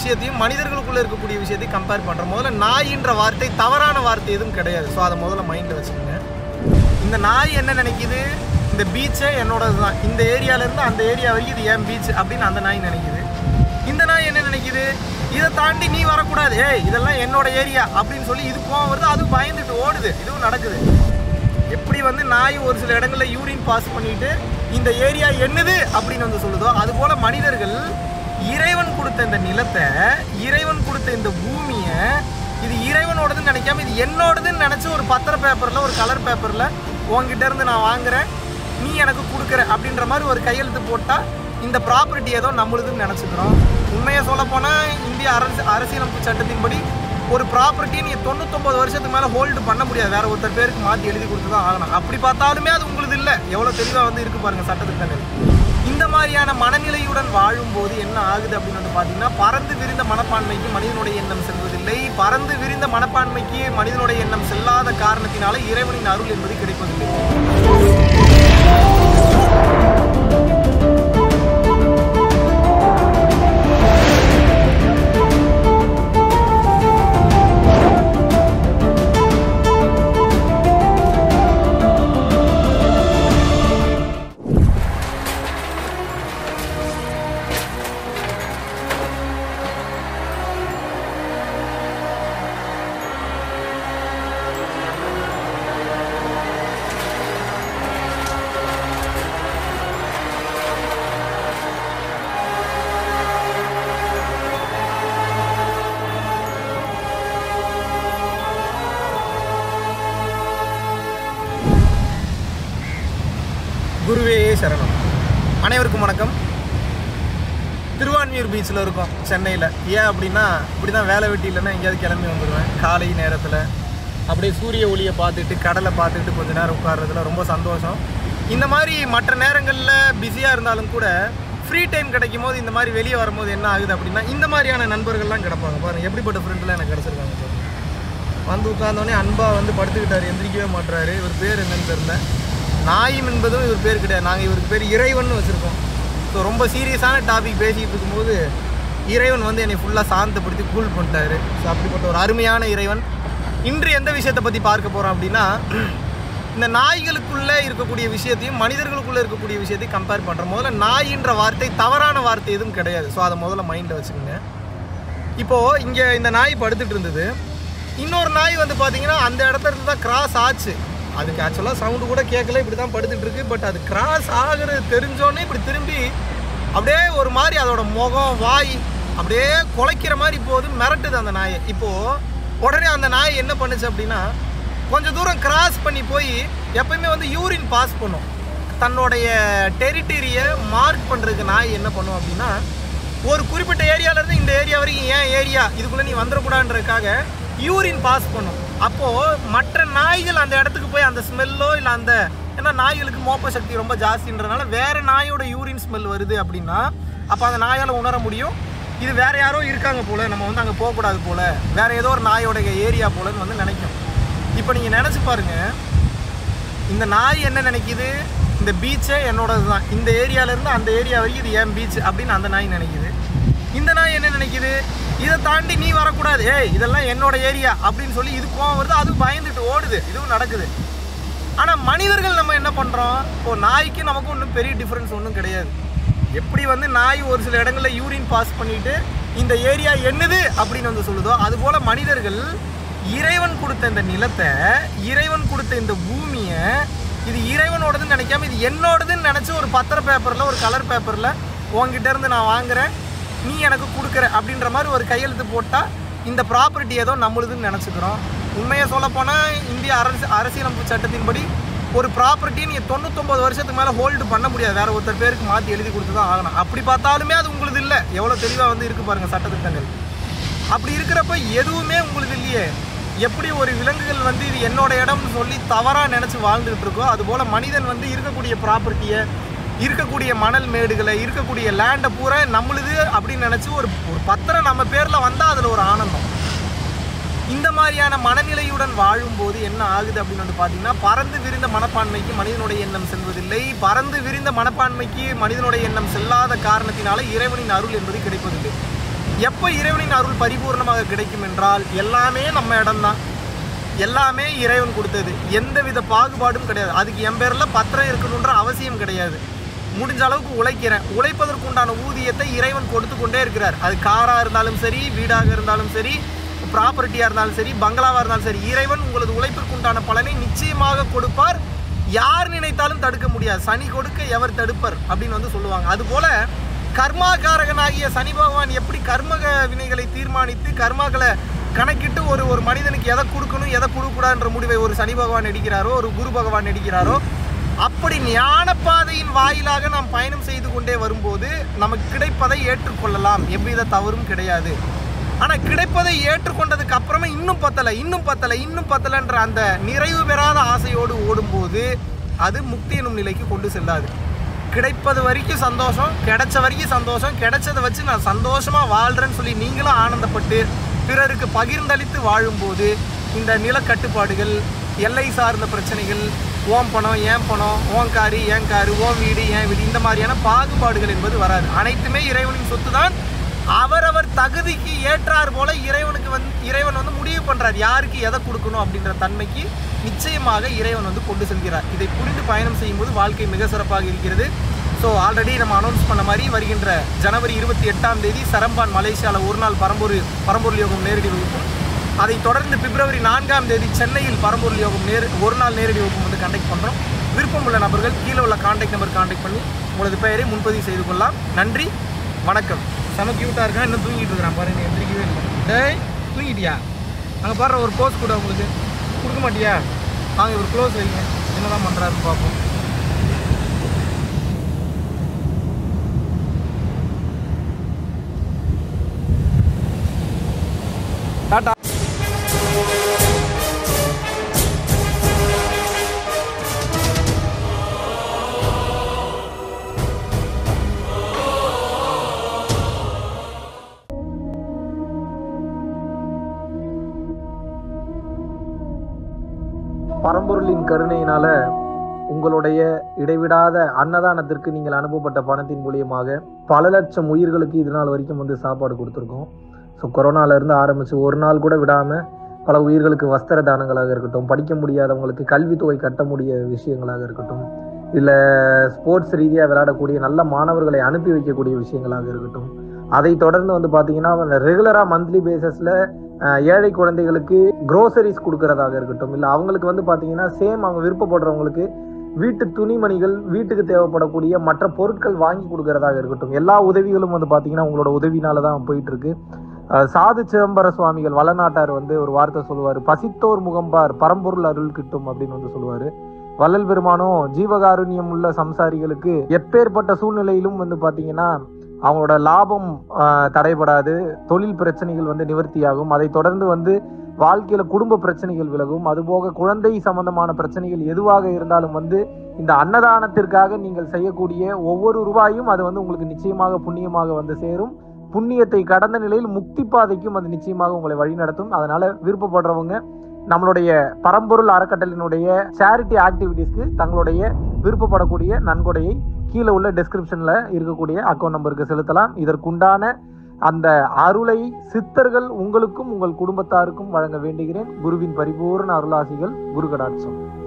விஷயத்தையும் மனிதர்களுக்குள்ள இருக்கக்கூடிய விஷயத்தையும் கம்பேர் பண்ணுறோம் முதல்ல நாயின்ற வார்த்தை தவறான வார்த்தை எதுவும் கிடையாது ஸோ அதை முதல்ல மைண்டில் வச்சுக்கோங்க இந்த நாய் என்ன நினைக்குது இந்த பீச்சே என்னோடது தான் இந்த ஏரியாவிலேருந்து அந்த ஏரியா வரைக்கும் இது ஏன் பீச் அப்படின்னு அந்த நாய் நினைக்குது இந்த நாய் என்ன நினைக்குது இதை தாண்டி நீ வரக்கூடாது ஏய் இதெல்லாம் என்னோட ஏரியா அப்படின்னு சொல்லி இது கோவம் வருது அது பயந்துட்டு ஓடுது இதுவும் நடக்குது எப்படி வந்து நாய் ஒரு சில இடங்களில் யூரின் பாஸ் பண்ணிட்டு இந்த ஏரியா என்னது அப்படின்னு வந்து சொல்லுதோ அதுபோல மனிதர்கள் இறைவன் கொடுத்த இந்த நிலத்தை இறைவன் கொடுத்த இந்த பூமியை இது இறைவனோடதுன்னு நினைக்காம இது என்னோடதுன்னு நினச்சி ஒரு பத்திர பேப்பரில் ஒரு கலர் பேப்பரில் உங்ககிட்ட இருந்து நான் வாங்குறேன் நீ எனக்கு கொடுக்குற அப்படின்ற மாதிரி ஒரு கையெழுத்து போட்டால் இந்த ப்ராப்பர்ட்டி ஏதோ நம்மளுதுன்னு நினச்சிக்கிறோம் உண்மையை சொல்லப் போனால் இந்திய அரசு அரசியலமைப்பு சட்டத்தின்படி ஒரு ப்ராப்பர்ட்டியை நீங்கள் தொண்ணூத்தொம்பது வருஷத்துக்கு மேலே ஹோல்டு பண்ண முடியாது வேற ஒருத்தர் பேருக்கு மாற்றி எழுதி கொடுத்து தான் ஆகணும் அப்படி பார்த்தாலுமே அது உங்களுக்கு இல்லை எவ்வளோ தெளிவாக வந்து இருக்கு பாருங்க சட்டத்திட்டங்கள் இந்த மாதிரியான மனநிலையுடன் வாழும்போது என்ன ஆகுது அப்படின்னு வந்து பார்த்தீங்கன்னா பறந்து விரிந்த மனப்பான்மைக்கு மனிதனுடைய எண்ணம் செல்வதில்லை பறந்து விரிந்த மனப்பான்மைக்கு மனிதனுடைய எண்ணம் செல்லாத காரணத்தினால இறைவனின் அருள் என்பது கிடைப்பதில்லை குருவே சரணம் அனைவருக்கும் வணக்கம் திருவான்மியூர் பீச்சில் இருக்கோம் சென்னையில் ஏன் அப்படின்னா இப்படி தான் வேலை வெட்டி இல்லைன்னா எங்கேயாவது கிளம்பி வந்துடுவேன் காலை நேரத்தில் அப்படியே சூரிய ஒளியை பார்த்துட்டு கடலை பார்த்துட்டு கொஞ்ச நேரம் உட்கார்றதுல ரொம்ப சந்தோஷம் இந்த மாதிரி மற்ற நேரங்களில் பிஸியாக இருந்தாலும் கூட ஃப்ரீ டைம் கிடைக்கும் போது இந்த மாதிரி வெளியே வரும்போது என்ன ஆகுது அப்படின்னா இந்த மாதிரியான நண்பர்கள்லாம் கிடப்பாங்க பாருங்க எப்படிப்பட்ட ஃப்ரெண்ட்லாம் எனக்கு கிடச்சிருக்காங்க பாருங்க வந்து உட்கார்ந்தோடனே அன்பா வந்து படுத்துக்கிட்டாரு எந்திரிக்கவே மாட்டுறாரு இவர் பேர் என்னன்னு தெரியல நாயும் என்பதும் இவர் பேர் கிடையாது நாங்கள் இவருக்கு பேர் இறைவன் வச்சுருக்கோம் ஸோ ரொம்ப சீரியஸான டாபிக் பேசிக்கிட்டு இருக்கும்போது இறைவன் வந்து என்னை ஃபுல்லாக சாந்தப்படுத்தி கூல் பண்ணிட்டாரு ஸோ அப்படிப்பட்ட ஒரு அருமையான இறைவன் இன்று எந்த விஷயத்தை பற்றி பார்க்க போகிறோம் அப்படின்னா இந்த நாய்களுக்குள்ளே இருக்கக்கூடிய விஷயத்தையும் மனிதர்களுக்குள்ளே இருக்கக்கூடிய விஷயத்தையும் கம்பேர் பண்ணுறோம் முதல்ல நாயின்ற வார்த்தை தவறான வார்த்தை எதுவும் கிடையாது ஸோ அதை முதல்ல மைண்டில் வச்சுக்கோங்க இப்போது இங்கே இந்த நாய் படுத்துட்டு இருந்தது இன்னொரு நாய் வந்து பார்த்தீங்கன்னா அந்த இடத்துல இருந்து தான் கிராஸ் ஆச்சு அதுக்கு ஆக்சுவலாக சவுண்டு கூட கேட்கல இப்படி தான் படுத்துட்டு இருக்கு பட் அது கிராஸ் ஆகுறது தெரிஞ்சோடனே இப்படி திரும்பி அப்படியே ஒரு மாதிரி அதோட முகம் வாய் அப்படியே குலைக்கிற மாதிரி போகுது மிரட்டுது அந்த நாயை இப்போது உடனே அந்த நாய் என்ன பண்ணுச்சு அப்படின்னா கொஞ்சம் தூரம் கிராஸ் பண்ணி போய் எப்பயுமே வந்து யூரின் பாஸ் பண்ணும் தன்னுடைய டெரிட்டரியை மார்க் பண்ணுறதுக்கு நாய் என்ன பண்ணும் அப்படின்னா ஒரு குறிப்பிட்ட ஏரியாவிலேருந்து இந்த ஏரியா வரைக்கும் ஏன் ஏரியா இதுக்குள்ளே நீ வந்துடக்கூடாதுன்றதுக்காக யூரின் பாஸ் பண்ணும் அப்போது மற்ற நாய்கள் அந்த இடத்துக்கு போய் அந்த ஸ்மெல்லோ இல்லை அந்த ஏன்னா நாய்களுக்கு மோப்ப சக்தி ரொம்ப ஜாஸ்தின்றனால வேற நாயோட யூரின் ஸ்மெல் வருது அப்படின்னா அப்போ அந்த நாயால் உணர முடியும் இது வேற யாரோ இருக்காங்க போல நம்ம வந்து அங்கே போகக்கூடாது போல வேற ஏதோ ஒரு நாயோட ஏரியா போலன்னு வந்து நினைக்கும் இப்போ நீங்கள் நினச்சி பாருங்க இந்த நாய் என்ன நினைக்குது இந்த பீச்சே என்னோடது தான் இந்த ஏரியாவிலேருந்து அந்த ஏரியா வரைக்கும் இது ஏன் பீச் அப்படின்னு அந்த நாய் நினைக்குது இந்த நாய் என்ன நினைக்குது இதை தாண்டி நீ வரக்கூடாது ஏய் இதெல்லாம் என்னோட ஏரியா அப்படின்னு சொல்லி இது கோவம் வருது அது பயந்துட்டு ஓடுது இதுவும் நடக்குது ஆனால் மனிதர்கள் நம்ம என்ன பண்ணுறோம் இப்போ நாய்க்கு நமக்கு ஒன்றும் பெரிய டிஃப்ரென்ஸ் ஒன்றும் கிடையாது எப்படி வந்து நாய் ஒரு சில இடங்களில் யூரின் பாஸ் பண்ணிட்டு இந்த ஏரியா என்னது அப்படின்னு வந்து சொல்லுதோ அதுபோல மனிதர்கள் இறைவன் கொடுத்த இந்த நிலத்தை இறைவன் கொடுத்த இந்த பூமியை இது இறைவனோடதுன்னு நினைக்காம இது என்னோடதுன்னு நினச்சி ஒரு பத்திர பேப்பரில் ஒரு கலர் பேப்பரில் உங்ககிட்ட இருந்து நான் வாங்குறேன் நீ எனக்கு கொடுக்குற அப்படின்ற மாதிரி ஒரு கையெழுத்து போட்டால் இந்த ப்ராப்பர்ட்டி ஏதோ நம்மளுதுன்னு நினச்சிக்கிறோம் உண்மையை சொல்லப்போனால் இந்திய அரசு அரசியலமைப்பு சட்டத்தின்படி ஒரு ப்ராப்பர்ட்டியை நீங்கள் தொண்ணூத்தொம்பது வருஷத்துக்கு மேலே ஹோல்டு பண்ண முடியாது வேற ஒருத்தர் பேருக்கு மாற்றி எழுதி கொடுத்து தான் ஆகணும் அப்படி பார்த்தாலுமே அது உங்களுது இல்லை எவ்வளோ தெளிவாக வந்து இருக்கு பாருங்க சட்டத்திட்டங்கள் அப்படி இருக்கிறப்ப எதுவுமே உங்களுக்கு இல்லையே எப்படி ஒரு விலங்குகள் வந்து இது என்னோட இடம்னு சொல்லி தவறாக நினச்சி வாழ்ந்துகிட்டு இருக்கோ அதுபோல் மனிதன் வந்து இருக்கக்கூடிய ப்ராப்பர்ட்டியை இருக்கக்கூடிய மணல் மேடுகளை இருக்கக்கூடிய லேண்டை பூரா நம்மளுது அப்படின்னு நினச்சி ஒரு ஒரு பத்திரம் நம்ம பேரில் வந்தால் அதில் ஒரு ஆனந்தம் இந்த மாதிரியான மனநிலையுடன் வாழும்போது என்ன ஆகுது அப்படின்னு வந்து பார்த்தீங்கன்னா பறந்து விரிந்த மனப்பான்மைக்கு மனிதனுடைய எண்ணம் செல்வதில்லை பறந்து விரிந்த மனப்பான்மைக்கு மனிதனுடைய எண்ணம் செல்லாத காரணத்தினால இறைவனின் அருள் என்பது கிடைப்பதில்லை எப்போ இறைவனின் அருள் பரிபூர்ணமாக கிடைக்கும் என்றால் எல்லாமே நம்ம இடம்தான் எல்லாமே இறைவன் கொடுத்தது எந்தவித பாகுபாடும் கிடையாது அதுக்கு என் பேரில் பத்திரம் இருக்கணுன்ற அவசியம் கிடையாது முடிஞ்ச அளவுக்கு உழைக்கிறேன் உழைப்பதற்கு உண்டான ஊதியத்தை இறைவன் கொடுத்து கொண்டே இருக்கிறார் அது காராக இருந்தாலும் சரி வீடாக இருந்தாலும் சரி ப்ராப்பர்ட்டியாக இருந்தாலும் சரி பங்களாவாக இருந்தாலும் சரி இறைவன் உங்களது உழைப்பிற்கு உண்டான பலனை நிச்சயமாக கொடுப்பார் யார் நினைத்தாலும் தடுக்க முடியாது சனி கொடுக்க எவர் தடுப்பர் அப்படின்னு வந்து சொல்லுவாங்க அதுபோல கர்மாகாரகனாகிய சனி பகவான் எப்படி கர்மக வினைகளை தீர்மானித்து கர்மாக்களை கணக்கிட்டு ஒரு ஒரு மனிதனுக்கு எதை கொடுக்கணும் எதை கொடுக்கக்கூடாதுன்ற முடிவை ஒரு சனி பகவான் எடுக்கிறாரோ ஒரு குரு பகவான் எடுக்கிறாரோ அப்படி ஞானப்பாதையின் வாயிலாக நாம் பயணம் செய்து கொண்டே வரும்போது நமக்கு கிடைப்பதை ஏற்றுக்கொள்ளலாம் எவ்வித தவறும் கிடையாது ஆனால் கிடைப்பதை ஏற்றுக்கொண்டதுக்கு அப்புறமா இன்னும் பத்தலை இன்னும் பத்தலை இன்னும் பத்தலைன்ற அந்த நிறைவு பெறாத ஆசையோடு ஓடும்போது அது முக்தி எனும் நிலைக்கு கொண்டு செல்லாது கிடைப்பது வரைக்கும் சந்தோஷம் கிடைச்ச வரைக்கும் சந்தோஷம் கிடைச்சதை வச்சு நான் சந்தோஷமாக வாழ்கிறேன்னு சொல்லி நீங்களும் ஆனந்தப்பட்டு பிறருக்கு பகிர்ந்தளித்து வாழும்போது இந்த நிலக்கட்டுப்பாடுகள் எல்லை சார்ந்த பிரச்சனைகள் ஓம் பணம் ஏன் பணம் ஓன் காரு ஏன் காரு ஓன் வீடு ஏன் வீடு இந்த மாதிரியான பாகுபாடுகள் என்பது வராது அனைத்துமே இறைவனின் சொத்து தான் அவரவர் தகுதிக்கு ஏற்றார் போல இறைவனுக்கு வந்து இறைவன் வந்து முடிவு பண்றார் யாருக்கு எதை கொடுக்கணும் அப்படின்ற தன்மைக்கு நிச்சயமாக இறைவன் வந்து கொண்டு செல்கிறார் இதை புரிந்து பயணம் செய்யும்போது வாழ்க்கை மிக சிறப்பாக இருக்கிறது ஸோ ஆல்ரெடி நம்ம அனௌன்ஸ் பண்ண மாதிரி வருகின்ற ஜனவரி இருபத்தி எட்டாம் தேதி சரம்பான் மலேசியாவில் ஒரு நாள் பரம்பூர் பரம்பொருள் யோகம் நேரடி வகுப்பும் அதைத் தொடர்ந்து பிப்ரவரி நான்காம் தேதி சென்னையில் பரம்பொருள் யோகம் நேர் ஒரு நாள் நேரடி வகுப்பு வந்து கண்டக்ட் பண்ணுறோம் விருப்பம் உள்ள நபர்கள் கீழே உள்ள காண்டாக்ட் நம்பர் காண்டாக்ட் பண்ணி உங்களது பெயரை முன்பதிவு செய்து கொள்ளலாம் நன்றி வணக்கம் செம க்யூட்டாக இருக்கான் இன்னும் தூங்கிட்டு இருக்கிறான் பாரு நீ எந்திரிக்கவே இல்லை டேய் தூங்கிட்டியா அங்கே பாடுற ஒரு போஸ் கூட உங்களுக்கு கொடுக்க மாட்டியா வாங்க ஒரு க்ளோஸ் வைங்க என்னதான் பண்ணுறாருன்னு பார்ப்போம் டாட்டா பரம்பொருளின் கருணையினால உங்களுடைய இடைவிடாத அன்னதானத்திற்கு நீங்கள் அனுப்பப்பட்ட பணத்தின் மூலியமாக பல லட்சம் உயிர்களுக்கு இது நாள் வரைக்கும் வந்து சாப்பாடு கொடுத்துருக்கோம் ஸோ கொரோனால இருந்து ஆரம்பிச்சு ஒரு நாள் கூட விடாம பல உயிர்களுக்கு வஸ்திர தானங்களாக இருக்கட்டும் படிக்க முடியாதவங்களுக்கு கல்வித்தொகை கட்ட முடிய விஷயங்களாக இருக்கட்டும் இல்லை ஸ்போர்ட்ஸ் ரீதியாக விளையாடக்கூடிய நல்ல மாணவர்களை அனுப்பி வைக்கக்கூடிய விஷயங்களாக இருக்கட்டும் அதை தொடர்ந்து வந்து பார்த்தீங்கன்னா ரெகுலராக மந்த்லி பேசிஸில் ஏழை குழந்தைகளுக்கு க்ரோசரிஸ் கொடுக்கறதாக இருக்கட்டும் இல்லை அவங்களுக்கு வந்து பார்த்தீங்கன்னா சேம் அவங்க விருப்பப்படுறவங்களுக்கு வீட்டு துணிமணிகள் வீட்டுக்கு தேவைப்படக்கூடிய மற்ற பொருட்கள் வாங்கி கொடுக்கறதாக இருக்கட்டும் எல்லா உதவிகளும் வந்து பார்த்தீங்கன்னா உங்களோட உதவினால தான் போயிட்டு இருக்கு அஹ் சாது சிதம்பர சுவாமிகள் வளநாட்டார் வந்து ஒரு வார்த்தை சொல்லுவார் பசித்தோர் முகம்பார் பரம்பொருள் அருள் கிட்டும் அப்படின்னு வந்து சொல்லுவாரு வள்ளல் பெருமானும் ஜீவகாருண்யம் உள்ள சம்சாரிகளுக்கு எப்பேற்பட்ட சூழ்நிலையிலும் வந்து பார்த்தீங்கன்னா அவங்களோட லாபம் ஆஹ், தடைபடாது தொழில் பிரச்சனைகள் வந்து நிவர்த்தியாகும் அதை தொடர்ந்து வந்து வாழ்க்கையில குடும்ப பிரச்சனைகள் விலகும் அதுபோக குழந்தை சம்பந்தமான பிரச்சனைகள் எதுவாக இருந்தாலும் வந்து இந்த அன்னதானத்திற்காக நீங்கள் செய்யக்கூடிய ஒவ்வொரு ரூபாயும் அது வந்து உங்களுக்கு நிச்சயமாக புண்ணியமாக வந்து சேரும் புண்ணியத்தை கடந்த நிலையில் முக்தி பாதைக்கும் அது நிச்சயமாக உங்களை வழிநடத்தும் அதனால விருப்பப்படுறவங்க நம்மளுடைய பரம்பொருள் அறக்கட்டளினுடைய சேரிட்டி ஆக்டிவிட்டீஸ்க்கு தங்களுடைய விருப்பப்படக்கூடிய நன்கொடையை கீழே உள்ள டெஸ்கிரிப்ஷன்ல இருக்கக்கூடிய அக்கௌண்ட் நம்பருக்கு செலுத்தலாம் இதற்குண்டான அந்த அருளை சித்தர்கள் உங்களுக்கும் உங்கள் குடும்பத்தாருக்கும் வழங்க வேண்டுகிறேன் குருவின் பரிபூர்ண அருளாசிகள் குரு கடாட்சம்